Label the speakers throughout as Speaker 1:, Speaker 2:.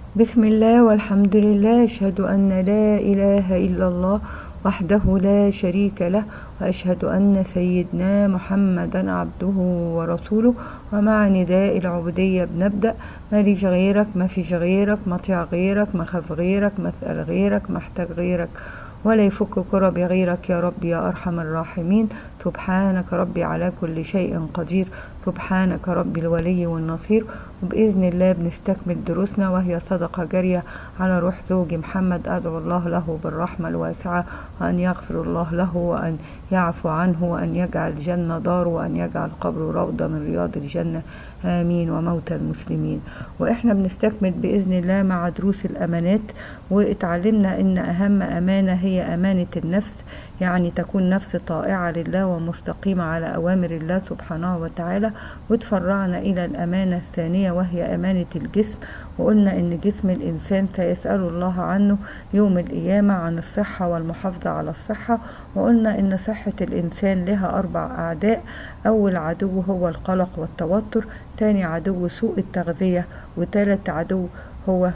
Speaker 1: بسم الله والحمد لله أشهد أن لا إله إلا الله وحده لا شريك له وأشهد أن سيدنا محمدا عبده ورسوله ومع نداء العبودية بنبدأ ماليش غيرك ما فيش غيرك مطيع غيرك مخاف غيرك مسأل غيرك محتاج غيرك ولا يفك كربي غيرك يا رب يا أرحم الراحمين سبحانك ربي على كل شيء قدير سبحانك ربي الولي والنصير وبإذن الله بنستكمل دروسنا وهي صدقة جارية على روح زوجي محمد أدعو الله له بالرحمة الواسعة وأن يغفر الله له وأن يعفو عنه وأن يجعل الجنة دار وأن يجعل قبره روضة من رياض الجنة آمين وموتى المسلمين وإحنا بنستكمل بإذن الله مع دروس الأمانات واتعلمنا إن أهم أمانة هي أمانة النفس يعني تكون نفس طائعة لله ومستقيمة على أوامر الله سبحانه وتعالى وتفرعنا إلى الأمانة الثانية وهي أمانة الجسم وقلنا إن جسم الإنسان سيسأل الله عنه يوم القيامة عن الصحة والمحافظة على الصحة وقلنا إن صحة الإنسان لها أربع أعداء أول عدو هو القلق والتوتر تاني عدو سوء التغذية وتالت عدو هو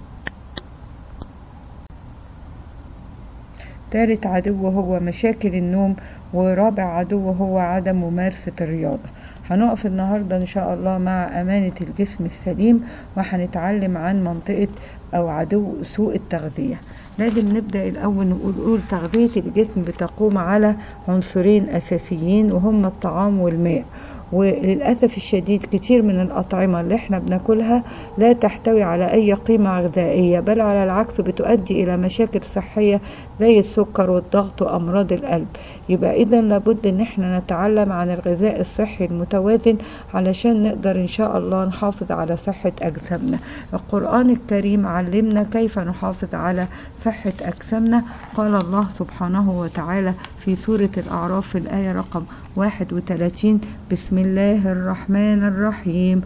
Speaker 1: تالت عدو هو مشاكل النوم ورابع عدو هو عدم ممارسة الرياضة هنقف النهاردة إن شاء الله مع أمانة الجسم السليم وهنتعلم عن منطقة أو عدو سوء التغذية لازم نبدأ الأول نقول قول تغذية الجسم بتقوم على عنصرين أساسيين وهما الطعام والماء وللأسف الشديد كتير من الأطعمة اللي احنا بناكلها لا تحتوي على أي قيمة غذائية بل على العكس بتؤدي إلى مشاكل صحية زي السكر والضغط وأمراض القلب يبقى إذا لابد إن احنا نتعلم عن الغذاء الصحي المتوازن علشان نقدر إن شاء الله نحافظ على صحة أجسامنا القرآن الكريم علمنا كيف نحافظ على صحة أجسامنا قال الله سبحانه وتعالى في سورة الأعراف في الآية رقم 31 بسم الله الرحمن الرحيم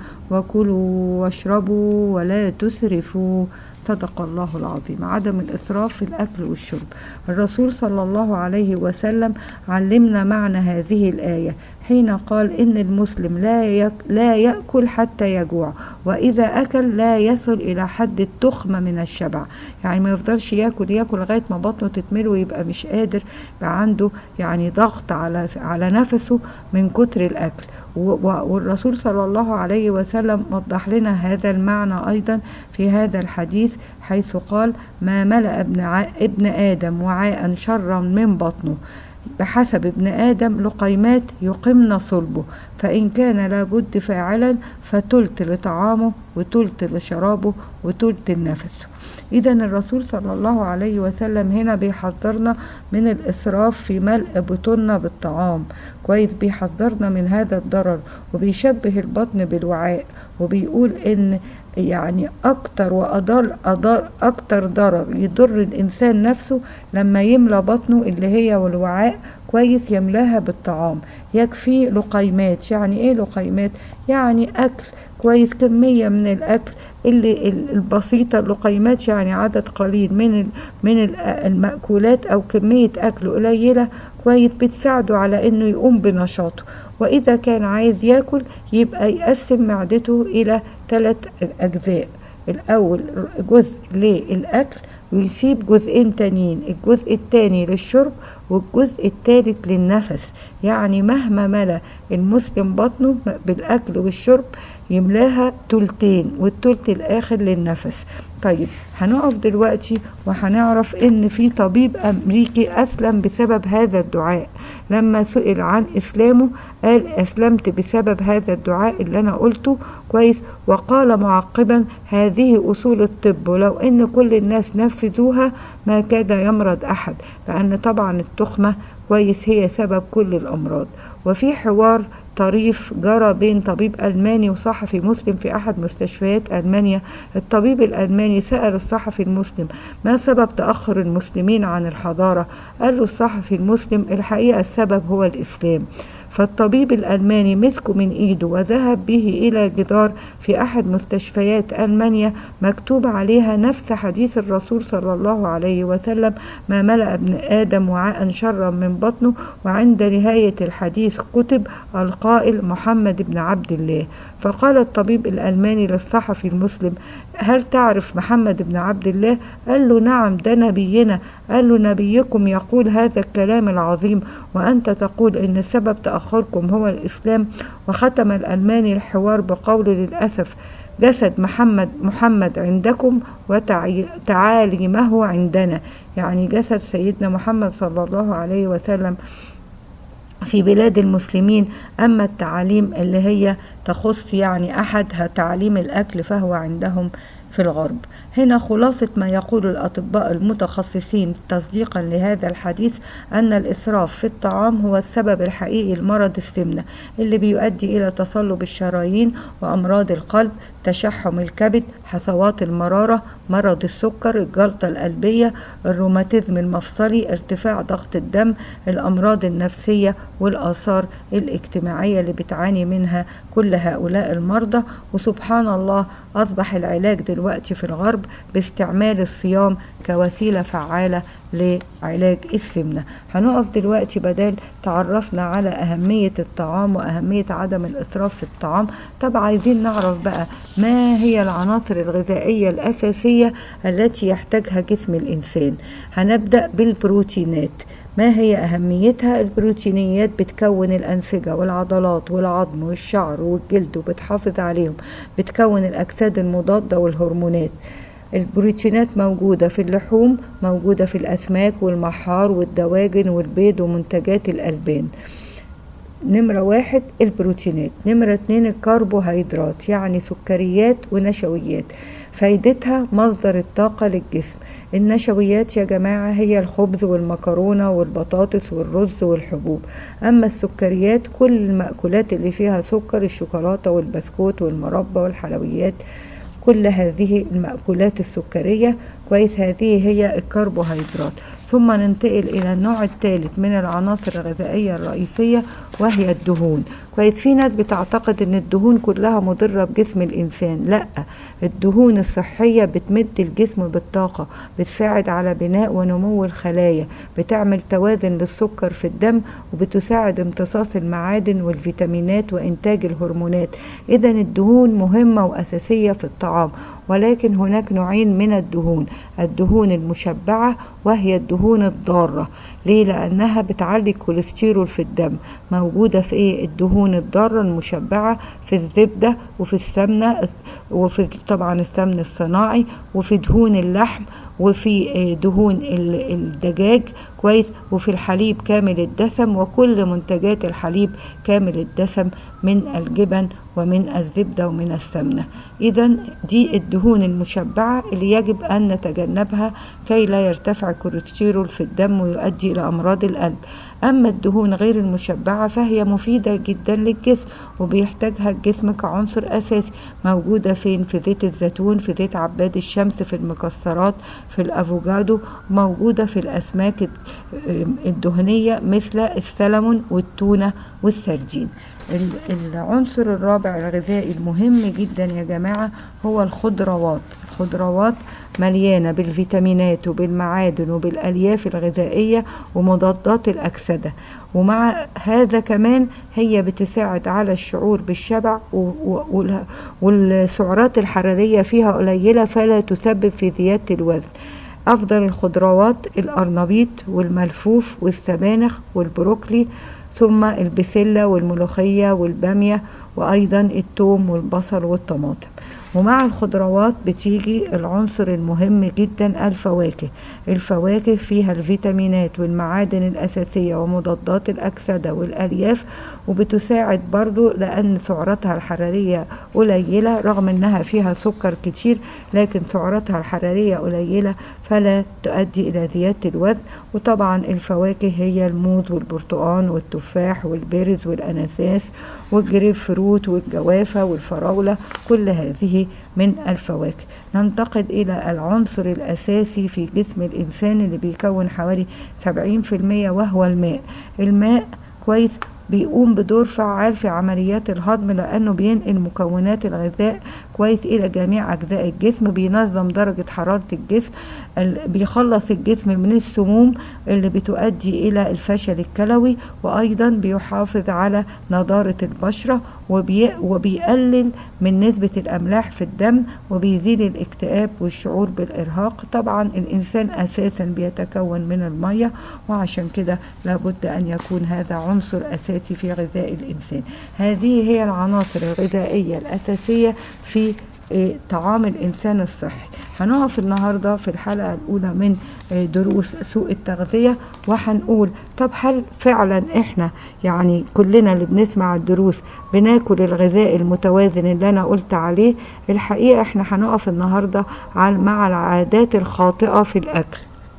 Speaker 1: وكلوا واشربوا ولا تسرفوا صدق الله العظيم عدم الإسراف في الأكل والشرب الرسول صلى الله عليه وسلم علمنا معنى هذه الآية حين قال إن المسلم لا يك لا يأكل حتى يجوع وإذا أكل لا يصل إلى حد التخمة من الشبع يعني ما يفضلش ياكل ياكل لغاية ما بطنه تتمل ويبقى مش قادر يبقى عنده يعني ضغط على على نفسه من كتر الأكل والرسول صلى الله عليه وسلم وضح لنا هذا المعنى أيضا في هذا الحديث حيث قال ما ملأ ابن, ابن آدم وعاء شرا من بطنه بحسب ابن آدم لقيمات يقمن صلبه فإن كان لابد فاعلا فتلت لطعامه وتلت لشرابه وتلت النفس إذا الرسول صلى الله عليه وسلم هنا بيحذرنا من الإسراف في ملء بطوننا بالطعام كويس بيحذرنا من هذا الضرر وبيشبه البطن بالوعاء وبيقول إن يعني أكتر وأضر أضر أكتر ضرر يضر الإنسان نفسه لما يملى بطنه اللي هي والوعاء كويس يملاها بالطعام يكفي لقيمات يعني إيه لقيمات يعني أكل كويس كمية من الأكل اللي البسيطة اللقيمات يعني عدد قليل من من المأكولات أو كمية أكل قليلة كويس بتساعده على إنه يقوم بنشاطه وإذا كان عايز ياكل يبقى يقسم معدته إلى ثلاث أجزاء الأول جزء للأكل ويسيب جزئين تانيين الجزء التاني للشرب والجزء الثالث للنفس يعني مهما ملا المسلم بطنه بالأكل والشرب يملاها تلتين والتلت الآخر للنفس طيب هنقف دلوقتي وهنعرف ان في طبيب امريكي اسلم بسبب هذا الدعاء لما سئل عن اسلامه قال اسلمت بسبب هذا الدعاء اللي انا قلته كويس وقال معقبا هذه اصول الطب ولو ان كل الناس نفذوها ما كاد يمرض احد لان طبعا التخمه كويس هي سبب كل الامراض وفي حوار طريف جرى بين طبيب ألماني وصحفي مسلم في أحد مستشفيات ألمانيا الطبيب الألماني سأل الصحفي المسلم ما سبب تأخر المسلمين عن الحضارة قال له الصحفي المسلم الحقيقة السبب هو الإسلام فالطبيب الألماني مسكه من إيده وذهب به إلى جدار في أحد مستشفيات ألمانيا مكتوب عليها نفس حديث الرسول صلى الله عليه وسلم ما ملأ ابن آدم وعاء شرا من بطنه وعند نهاية الحديث كتب القائل محمد بن عبد الله فقال الطبيب الألماني للصحفي المسلم هل تعرف محمد بن عبد الله قال له نعم ده نبينا قال له نبيكم يقول هذا الكلام العظيم وأنت تقول إن سبب تأخركم هو الإسلام وختم الألماني الحوار بقوله للأسف جسد محمد محمد عندكم وتعاليمه عندنا يعني جسد سيدنا محمد صلى الله عليه وسلم في بلاد المسلمين أما التعاليم اللي هي تخص يعني أحدها تعليم الأكل فهو عندهم في الغرب هنا خلاصة ما يقول الأطباء المتخصصين تصديقا لهذا الحديث أن الإسراف في الطعام هو السبب الحقيقي لمرض السمنة اللي بيؤدي إلى تصلب الشرايين وأمراض القلب تشحم الكبد حصوات المرارة مرض السكر الجلطة القلبية الروماتيزم المفصلي ارتفاع ضغط الدم الأمراض النفسية والآثار الاجتماعية اللي بتعاني منها كل هؤلاء المرضى وسبحان الله أصبح العلاج دلوقتي في الغرب باستعمال الصيام كوسيلة فعالة لعلاج السمنة هنقف دلوقتي بدل تعرفنا على أهمية الطعام وأهمية عدم الإسراف في الطعام طب عايزين نعرف بقى ما هي العناصر الغذائية الأساسية التي يحتاجها جسم الإنسان هنبدأ بالبروتينات ما هي أهميتها البروتينيات بتكون الأنسجة والعضلات والعظم والشعر والجلد وبتحافظ عليهم بتكون الأجساد المضادة والهرمونات البروتينات موجودة في اللحوم موجودة في الأسماك والمحار والدواجن والبيض ومنتجات الألبان نمرة واحد البروتينات نمرة اتنين الكربوهيدرات يعني سكريات ونشويات فايدتها مصدر الطاقة للجسم النشويات يا جماعة هي الخبز والمكرونة والبطاطس والرز والحبوب أما السكريات كل المأكولات اللي فيها سكر الشوكولاتة والبسكوت والمربى والحلويات كل هذه المأكولات السكرية كويس هذه هي الكربوهيدرات ثم ننتقل إلى النوع الثالث من العناصر الغذائية الرئيسية وهي الدهون كويس في ناس بتعتقد ان الدهون كلها مضرة بجسم الانسان لا الدهون الصحية بتمد الجسم بالطاقة بتساعد على بناء ونمو الخلايا بتعمل توازن للسكر في الدم وبتساعد امتصاص المعادن والفيتامينات وانتاج الهرمونات اذا الدهون مهمة واساسية في الطعام ولكن هناك نوعين من الدهون الدهون المشبعة وهي الدهون الضارة ليه لأنها بتعلي الكوليسترول في الدم موجودة في إيه الدهون الضارة المشبعة في الزبدة وفي السمنة وفي طبعا السمن الصناعي وفي دهون اللحم وفي دهون الدجاج كويس وفي الحليب كامل الدسم وكل منتجات الحليب كامل الدسم من الجبن ومن الزبدة ومن السمنة إذا دي الدهون المشبعة اللي يجب أن نتجنبها كي لا يرتفع الكوليسترول في الدم ويؤدي إلى أمراض القلب أما الدهون غير المشبعة فهي مفيدة جدا للجسم وبيحتاجها الجسم كعنصر أساسي موجودة فين في زيت الزيتون في زيت عباد الشمس في المكسرات في الأفوكادو موجودة في الأسماك الدهنية مثل السلمون والتونة والسردين العنصر الرابع الغذائي المهم جدا يا جماعة هو الخضروات الخضروات مليانة بالفيتامينات وبالمعادن وبالألياف الغذائية ومضادات الأكسدة ومع هذا كمان هي بتساعد على الشعور بالشبع والسعرات الحرارية فيها قليلة فلا تسبب في زيادة الوزن أفضل الخضروات الأرنبيط والملفوف والسبانخ والبروكلي ثم البسلة والملوخية والبامية وأيضا التوم والبصل والطماطم ومع الخضروات بتيجي العنصر المهم جدا الفواكه الفواكه فيها الفيتامينات والمعادن الأساسية ومضادات الأكسدة والألياف وبتساعد برضو لأن سعراتها الحرارية قليلة رغم أنها فيها سكر كتير لكن سعراتها الحرارية قليلة فلا تؤدي إلى زيادة الوزن وطبعا الفواكه هي الموز والبرتقال والتفاح والبرز والأناناس والجريب فروت والجوافة والفراولة كل هذه من الفواكه ننتقل إلى العنصر الأساسي في جسم الإنسان اللي بيكون حوالي 70% وهو الماء الماء كويس بيقوم بدور فعال في عمليات الهضم لانه بينقل مكونات الغذاء كويس الى جميع اجزاء الجسم بينظم درجة حرارة الجسم بيخلص الجسم من السموم اللي بتؤدي الى الفشل الكلوي وايضا بيحافظ على نضارة البشرة وبي وبيقلل من نسبة الاملاح في الدم وبيزيل الاكتئاب والشعور بالارهاق طبعا الانسان اساسا بيتكون من المية وعشان كده لابد ان يكون هذا عنصر اساسي في غذاء الانسان هذه هي العناصر الغذائية الاساسية في طعام الإنسان الصحي هنقف النهاردة في الحلقة الأولى من دروس سوء التغذية وهنقول طب هل فعلا احنا يعني كلنا اللي بنسمع الدروس بناكل الغذاء المتوازن اللي انا قلت عليه الحقيقة احنا هنقف النهاردة مع العادات الخاطئة في الأكل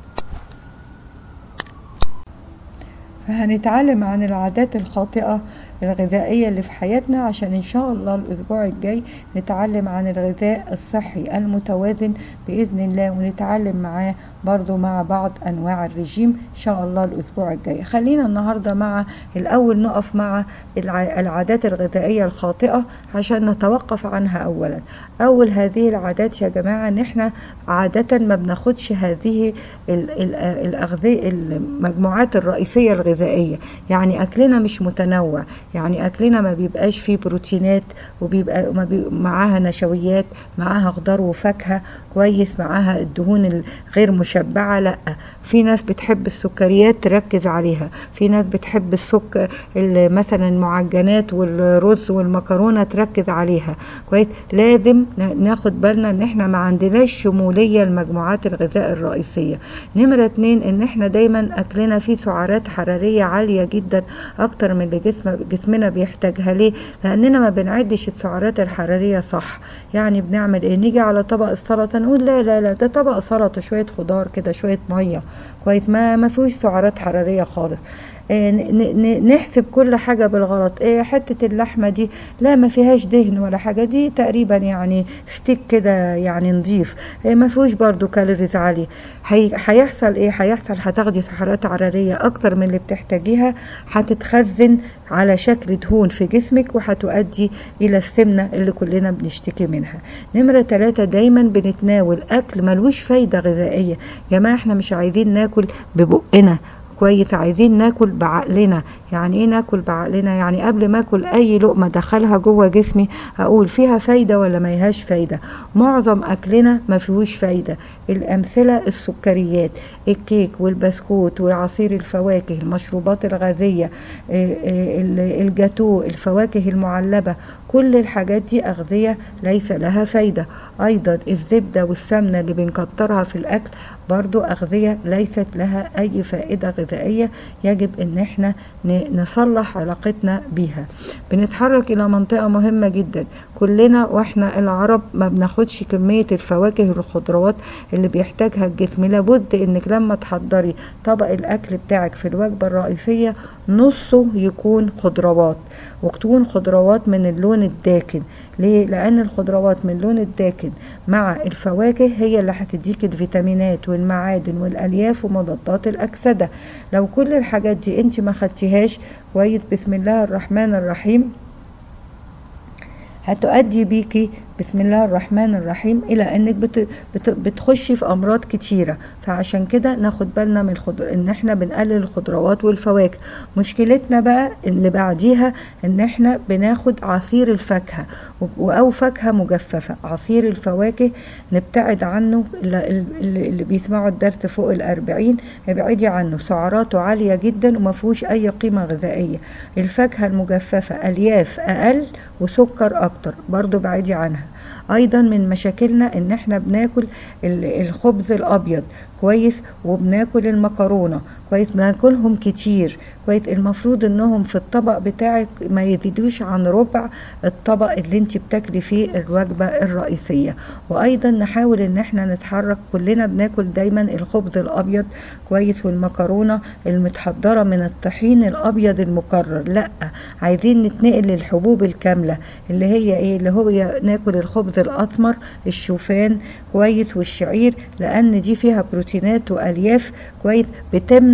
Speaker 1: فهنتعلم عن العادات الخاطئة الغذائية اللي في حياتنا عشان إن شاء الله الأسبوع الجاي نتعلم عن الغذاء الصحي المتوازن بإذن الله ونتعلم معاه برضو مع بعض أنواع الرجيم إن شاء الله الأسبوع الجاي خلينا النهاردة مع الأول نقف مع العادات الغذائية الخاطئة عشان نتوقف عنها أولا أول هذه العادات يا جماعة إن إحنا عادة ما بناخدش هذه الأغذية المجموعات الرئيسية الغذائية يعني أكلنا مش متنوع يعني أكلنا ما بيبقاش فيه بروتينات وبيبقى ما بي معاها نشويات معاها خضار وفاكهة كويس معاها الدهون الغير مشبعة لا في ناس بتحب السكريات تركز عليها في ناس بتحب السكر مثلا المعجنات والرز والمكرونة تركز عليها كويس لازم ناخد بالنا ان احنا ما عندناش شمولية لمجموعات الغذاء الرئيسية نمرة اتنين ان احنا دايما اكلنا فيه سعرات حرارية عالية جدا اكتر من اللي جسم جسمنا بيحتاجها ليه لاننا ما بنعدش السعرات الحرارية صح يعني بنعمل ايه نيجي على طبق السلطة نقول لا لا لا ده طبق سلطة شوية خضار كده شوية مية كويس ما ما فيهوش سعرات حرارية خالص نحسب كل حاجة بالغلط ايه حتة اللحمة دي لا ما فيهاش دهن ولا حاجة دي تقريبا يعني ستيك كده يعني نضيف إيه ما فيهوش برضو كالوريز عالية هيحصل ايه هيحصل هتاخدي سعرات حرارية اكتر من اللي بتحتاجيها هتتخزن على شكل دهون في جسمك وهتؤدي الى السمنة اللي كلنا بنشتكي منها نمرة ثلاثة دايما بنتناول اكل ملوش فايدة غذائية جماعة احنا مش عايزين ناكل ببقنا كويس عايزين ناكل بعقلنا يعني ايه ناكل بعقلنا يعني قبل ما اكل اي لقمه دخلها جوه جسمي اقول فيها فايده ولا ما يهاش فايده معظم اكلنا ما فيهوش فايده الامثله السكريات الكيك والبسكوت وعصير الفواكه المشروبات الغازيه الجاتو الفواكه المعلبه كل الحاجات دي أغذية ليس لها فايدة أيضا الزبدة والسمنة اللي بنكترها في الأكل برضو أغذية ليست لها أي فائدة غذائية يجب أن احنا نصلح علاقتنا بيها بنتحرك إلى منطقة مهمة جدا كلنا واحنا العرب ما بناخدش كمية الفواكه والخضروات اللي بيحتاجها الجسم لابد انك لما تحضري طبق الاكل بتاعك في الوجبة الرئيسية نصه يكون خضروات وتكون خضروات من اللون الداكن ليه؟ لأن الخضروات من اللون الداكن مع الفواكه هي اللي هتديك الفيتامينات والمعادن والألياف ومضادات الأكسدة لو كل الحاجات دي انت ما خدتيهاش كويس بسم الله الرحمن الرحيم هتؤدي بيكي بسم الله الرحمن الرحيم الى انك بت بت بتخشي في امراض كتيره فعشان كده ناخد بالنا من الخضر ان احنا بنقلل الخضروات والفواكه مشكلتنا بقى اللي بعديها ان احنا بناخد عصير الفاكهه او فاكهه مجففه عصير الفواكه نبتعد عنه اللي, اللي بيسمعوا الدرس فوق الأربعين ابعدي عنه سعراته عاليه جدا وما فيهوش اي قيمه غذائيه الفاكهه المجففه الياف اقل وسكر اكتر برضو بعدي عنها ايضا من مشاكلنا ان احنا بناكل الخبز الابيض كويس وبناكل المكرونه كويس بناكلهم كتير كويس المفروض انهم في الطبق بتاعك ما يزيدوش عن ربع الطبق اللي انت بتاكلي فيه الوجبه الرئيسيه وايضا نحاول ان احنا نتحرك كلنا بناكل دايما الخبز الابيض كويس والمكرونه المتحضره من الطحين الابيض المكرر لا عايزين نتنقل للحبوب الكامله اللي هي ايه اللي هو ناكل الخبز الاسمر الشوفان كويس والشعير لان دي فيها بروتينات والياف كويس بتمنع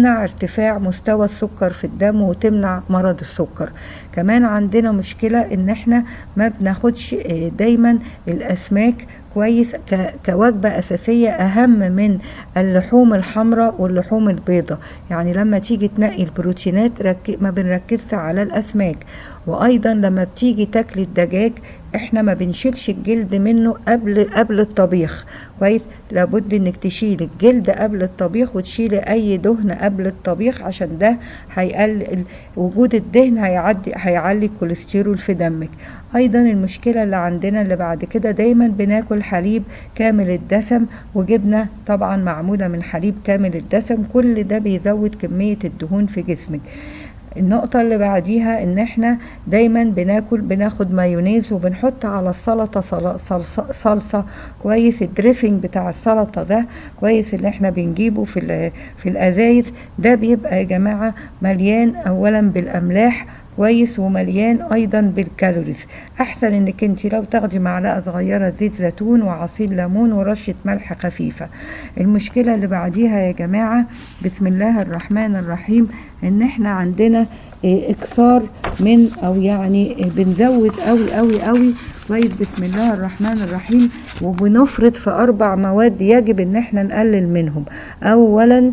Speaker 1: تمنع ارتفاع مستوى السكر في الدم وتمنع مرض السكر كمان عندنا مشكلة ان احنا ما بناخدش دايما الاسماك كويس كوجبة أساسية أهم من اللحوم الحمراء واللحوم البيضاء يعني لما تيجي تنقي البروتينات ما بنركزش على الأسماك وأيضا لما بتيجي تاكلي الدجاج احنا ما بنشيلش الجلد منه قبل قبل الطبيخ كويس لابد انك تشيلي الجلد قبل الطبيخ وتشيلي اي دهن قبل الطبيخ عشان ده هيقلل وجود الدهن هيعدي هيعلي الكوليسترول في دمك ايضا المشكله اللي عندنا اللي بعد كده دايما بناكل حليب كامل الدسم وجبنه طبعا معموله من حليب كامل الدسم كل ده بيزود كميه الدهون في جسمك النقطة اللي بعديها ان احنا دايما بناكل بناخد مايونيز وبنحط على السلطة صلصة, صلصة كويس الدريسنج بتاع السلطة ده كويس اللي احنا بنجيبه في في الازايز ده بيبقى يا جماعة مليان اولا بالاملاح كويس ومليان ايضا بالكالوريز احسن انك انت لو تاخدي معلقه صغيره زيت زيتون وعصير ليمون ورشه ملح خفيفه المشكله اللي بعديها يا جماعه بسم الله الرحمن الرحيم ان احنا عندنا اكثار من او يعني بنزود قوي قوي قوي كويس بسم الله الرحمن الرحيم وبنفرط في اربع مواد يجب ان احنا نقلل منهم اولا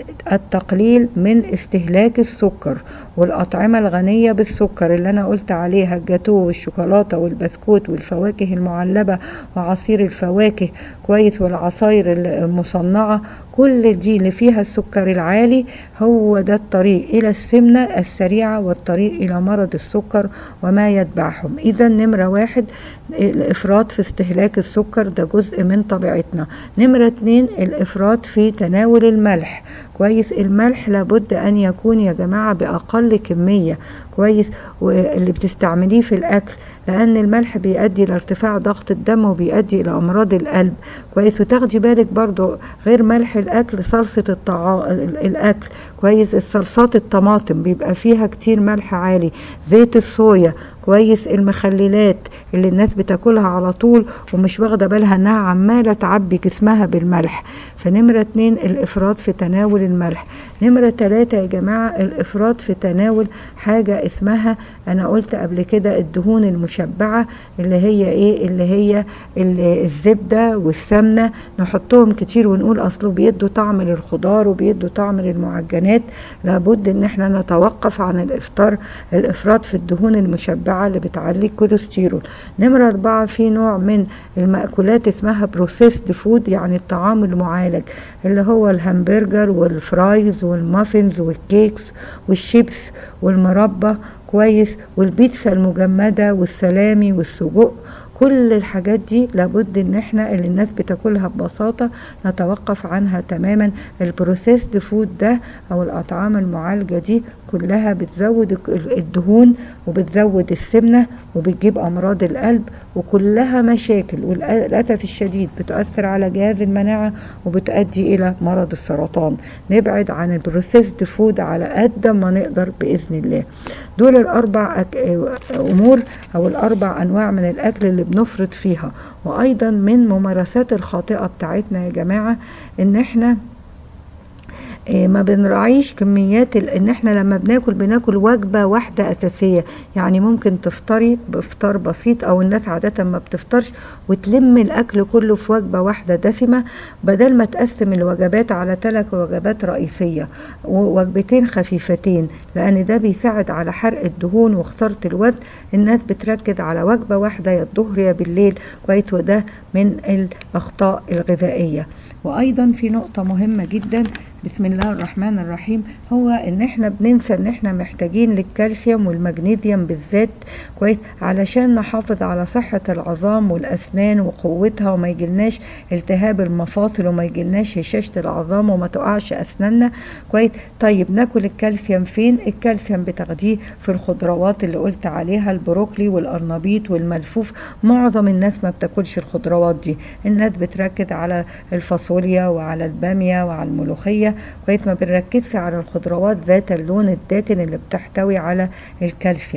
Speaker 1: التقليل من استهلاك السكر والأطعمة الغنية بالسكر اللي أنا قلت عليها الجاتو والشوكولاتة والبسكوت والفواكه المعلبة وعصير الفواكه كويس والعصاير المصنعة كل دي اللي فيها السكر العالي هو ده الطريق إلى السمنة السريعة والطريق إلى مرض السكر وما يتبعهم إذا نمرة واحد الإفراط في استهلاك السكر ده جزء من طبيعتنا نمرة اتنين الإفراط في تناول الملح كويس الملح لابد أن يكون يا جماعة بأقل كمية كويس واللي بتستعمليه في الأكل لأن الملح بيؤدي لارتفاع ضغط الدم وبيؤدي إلى أمراض القلب كويس وتاخدي بالك برضو غير ملح الأكل صلصة الطعا... الأكل كويس الصلصات الطماطم بيبقى فيها كتير ملح عالي زيت الصويا كويس المخللات اللي الناس بتاكلها على طول ومش واخده بالها انها عماله تعبي جسمها بالملح فنمرة اتنين الافراط في تناول الملح نمرة تلاتة يا جماعة الافراط في تناول حاجة اسمها انا قلت قبل كده الدهون المشبعة اللي هي ايه اللي هي الزبدة والسمنة نحطهم كتير ونقول اصله بيدوا طعم للخضار وبيدوا طعم للمعجنات لابد ان احنا نتوقف عن الافطار الافراط في الدهون المشبعة اللي بتعلي الكوليسترول نمرة أربعة في نوع من المأكولات اسمها بروسيسد فود يعني الطعام المعالج اللي هو الهمبرجر والفرايز والمافنز والكيكس والشيبس والمربى كويس والبيتزا المجمدة والسلامي والسجق كل الحاجات دي لابد ان احنا اللي الناس بتاكلها ببساطة نتوقف عنها تماما البروسيسد فود ده او الاطعام المعالجة دي كلها بتزود الدهون وبتزود السمنة وبتجيب امراض القلب وكلها مشاكل وللاسف الشديد بتؤثر على جهاز المناعة وبتؤدي الى مرض السرطان نبعد عن البروسيسد فود على قد ما نقدر باذن الله دول الاربع امور او الاربع انواع من الاكل اللي بنفرط فيها وايضا من ممارسات الخاطئه بتاعتنا يا جماعه ان احنا ما بنراعيش كميات ان احنا لما بناكل بناكل وجبه واحده اساسيه يعني ممكن تفطري بافطار بسيط او الناس عاده ما بتفطرش وتلم الاكل كله في وجبه واحده دسمه بدل ما تقسم الوجبات على ثلاث وجبات رئيسيه ووجبتين خفيفتين لان ده بيساعد على حرق الدهون وخساره الوزن الناس بتركز على وجبه واحده يا الظهر يا بالليل كويس وده من الاخطاء الغذائيه وايضا في نقطه مهمه جدا بسم الله الرحمن الرحيم هو ان احنا بننسى ان احنا محتاجين للكالسيوم والمغنيسيوم بالذات كويس علشان نحافظ على صحة العظام والاسنان وقوتها وما يجيلناش التهاب المفاصل وما يجيلناش هشاشة العظام وما تقعش اسناننا كويس طيب ناكل الكالسيوم فين الكالسيوم بتاخديه في الخضروات اللي قلت عليها البروكلي والقرنبيط والملفوف معظم الناس ما بتاكلش الخضروات دي الناس بتركز على الفاصوليا وعلى البامية وعلى الملوخية كويس ما بنركزش على الخضروات ذات اللون الداكن اللي بتحتوي على الكالسيوم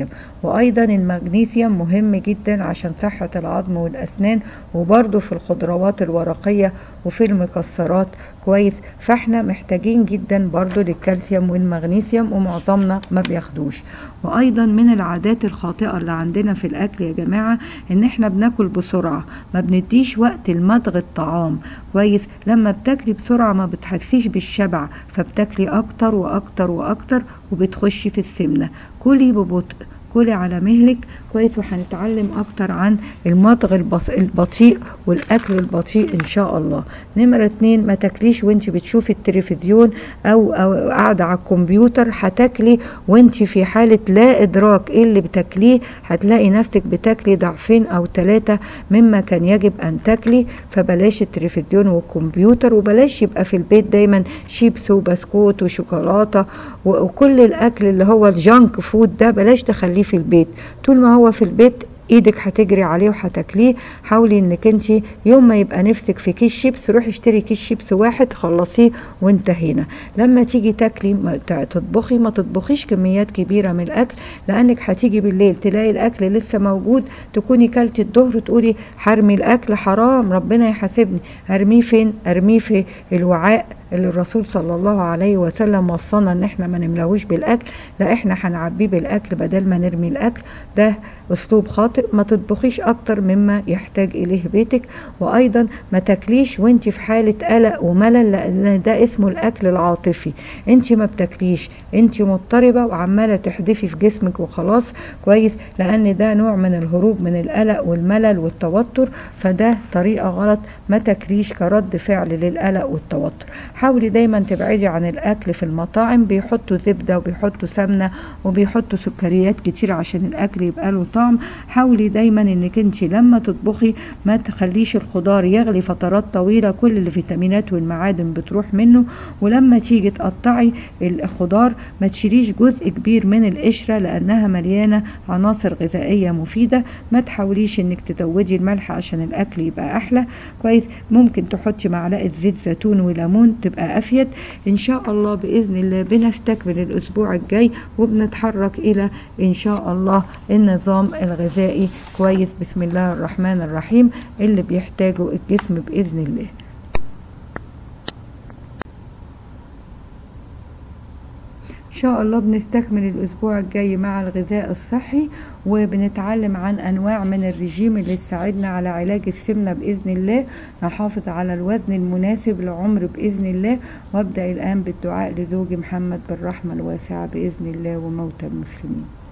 Speaker 1: وايضا المغنيسيوم مهم جدا عشان صحة العظم والاسنان وبرضه في الخضروات الورقية وفي المكسرات كويس فاحنا محتاجين جدا برضو للكالسيوم والمغنيسيوم ومعظمنا ما بياخدوش وايضا من العادات الخاطئة اللي عندنا في الاكل يا جماعة ان احنا بناكل بسرعة ما بنديش وقت لمضغ الطعام كويس لما بتاكلي بسرعة ما بتحسيش بالشبع فبتاكلي اكتر واكتر واكتر وبتخشي في السمنة كلي ببطء كلي على مهلك كويس وهنتعلم اكتر عن المضغ البص... البطيء والاكل البطيء ان شاء الله نمرة اتنين ما تاكليش وانت بتشوفي التلفزيون او, أو قاعدة على الكمبيوتر هتاكلي وانت في حالة لا ادراك ايه اللي بتاكليه هتلاقي نفسك بتاكلي ضعفين او ثلاثة مما كان يجب ان تاكلي فبلاش التلفزيون والكمبيوتر وبلاش يبقى في البيت دايما شيبس وبسكوت وشوكولاتة وكل الاكل اللي هو الجانك فود ده بلاش تخليه في البيت طول ما هو في البيت ايدك هتجري عليه وهتاكليه حاولي انك انت يوم ما يبقى نفسك في كيس شيبس روحي اشتري كيس شيبس واحد خلصيه وانتهينا لما تيجي تاكلي ما تطبخي ما تطبخيش كميات كبيره من الاكل لانك هتيجي بالليل تلاقي الاكل لسه موجود تكوني كلتي الظهر تقولي حرمي الاكل حرام ربنا يحاسبني ارميه فين ارميه في الوعاء اللي الرسول صلى الله عليه وسلم وصانا ان احنا ما نملاهوش بالاكل لا احنا هنعبيه بالاكل بدل ما نرمي الاكل ده اسلوب خاطئ ما تطبخيش اكتر مما يحتاج اليه بيتك وايضا ما تاكليش وانت في حاله قلق وملل لان ده اسمه الاكل العاطفي انت ما بتاكليش انت مضطربه وعماله تحدفي في جسمك وخلاص كويس لان ده نوع من الهروب من القلق والملل والتوتر فده طريقه غلط ما تاكليش كرد فعل للقلق والتوتر حاولي دايما تبعدي عن الاكل في المطاعم بيحطوا زبده وبيحطوا سمنه وبيحطوا سكريات كتير عشان الاكل يبقى له طعم حاولي دايما انك انت لما تطبخي ما تخليش الخضار يغلي فترات طويله كل الفيتامينات والمعادن بتروح منه ولما تيجي تقطعي الخضار ما تشيليش جزء كبير من القشره لانها مليانه عناصر غذائيه مفيده ما تحاوليش انك تزودي الملح عشان الاكل يبقى احلى كويس ممكن تحطي معلقه زيت زيتون وليمون تبقى افيد ان شاء الله باذن الله بنستكمل الاسبوع الجاي وبنتحرك الى ان شاء الله النظام الغذائي كويس بسم الله الرحمن الرحيم اللي بيحتاجه الجسم باذن الله ان شاء الله بنستكمل الاسبوع الجاي مع الغذاء الصحي وبنتعلم عن انواع من الرجيم اللي تساعدنا على علاج السمنه باذن الله نحافظ على الوزن المناسب لعمر باذن الله وابدا الان بالدعاء لزوجي محمد بالرحمه الواسعه باذن الله وموتى المسلمين